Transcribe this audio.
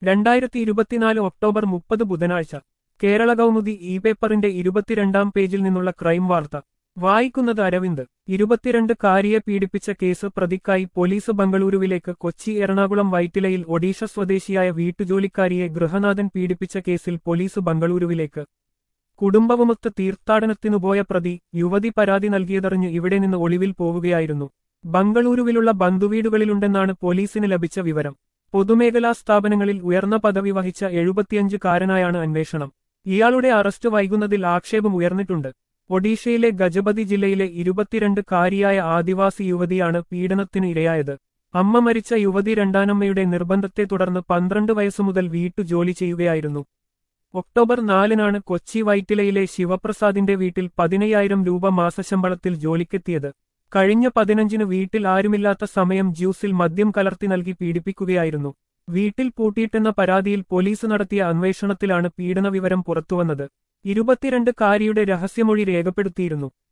രണ്ടായിരത്തി ഇരുപത്തിനാല് ഒക്ടോബർ മുപ്പത് ബുധനാഴ്ച കേരള കൗമുദി ഇ പേപ്പറിന്റെ ഇരുപത്തിരണ്ടാം പേജിൽ നിന്നുള്ള ക്രൈം വാർത്ത വായിക്കുന്നത് അരവിന്ദ് ഇരുപത്തിരണ്ട് കാരിയെ പീഡിപ്പിച്ച കേസ് പ്രതിക്കായി പോലീസ് ബംഗളൂരുവിലേക്ക് കൊച്ചി എറണാകുളം വൈറ്റിലയിൽ ഒഡീഷ സ്വദേശിയായ വീട്ടുജോലിക്കാരിയെ ഗൃഹനാഥൻ പീഡിപ്പിച്ച കേസിൽ പോലീസ് ബംഗളൂരുവിലേക്ക് കുടുംബവുമൊത്ത് തീർത്ഥാടനത്തിനു പോയ പ്രതി യുവതി പരാതി നൽകിയതറിഞ്ഞ് ഇവിടെ നിന്ന് ഒളിവിൽ പോവുകയായിരുന്നു ബംഗളൂരുവിലുള്ള ബന്ധുവീടുകളിലുണ്ടെന്നാണ് പോലീസിന് ലഭിച്ച വിവരം പൊതുമേഖലാ സ്ഥാപനങ്ങളിൽ ഉയർന്ന പദവി വഹിച്ച എഴുപത്തിയഞ്ചുകാരനായാണ് അന്വേഷണം ഇയാളുടെ അറസ്റ്റ് വൈകുന്നതിൽ ആക്ഷേപം ഉയർന്നിട്ടുണ്ട് ഒഡീഷയിലെ ഗജപതി ജില്ലയിലെ ഇരുപത്തിരണ്ട് കാരിയായ ആദിവാസി യുവതിയാണ് പീഡനത്തിന് ഇരയായത് അമ്മ മരിച്ച യുവതി രണ്ടാനമ്മയുടെ നിർബന്ധത്തെ തുടർന്ന് പന്ത്രണ്ട് വയസ്സുമുതൽ വീട്ടു ജോലി ചെയ്യുകയായിരുന്നു ഒക്ടോബർ നാലിനാണ് കൊച്ചി വൈറ്റിലയിലെ ശിവപ്രസാദിന്റെ വീട്ടിൽ പതിനയ്യായിരം രൂപ മാസശമ്പളത്തിൽ ജോലിക്കെത്തിയത് കഴിഞ്ഞ പതിനഞ്ചിന് വീട്ടിൽ ആരുമില്ലാത്ത സമയം ജ്യൂസിൽ മദ്യം കലർത്തി നൽകി പീഡിപ്പിക്കുകയായിരുന്നു വീട്ടിൽ പൂട്ടിയിട്ടെന്ന പരാതിയിൽ പോലീസ് നടത്തിയ അന്വേഷണത്തിലാണ് പീഡന വിവരം പുറത്തുവന്നത് ഇരുപത്തിരണ്ട് കാരിയുടെ രഹസ്യമൊഴി രേഖപ്പെടുത്തിയിരുന്നു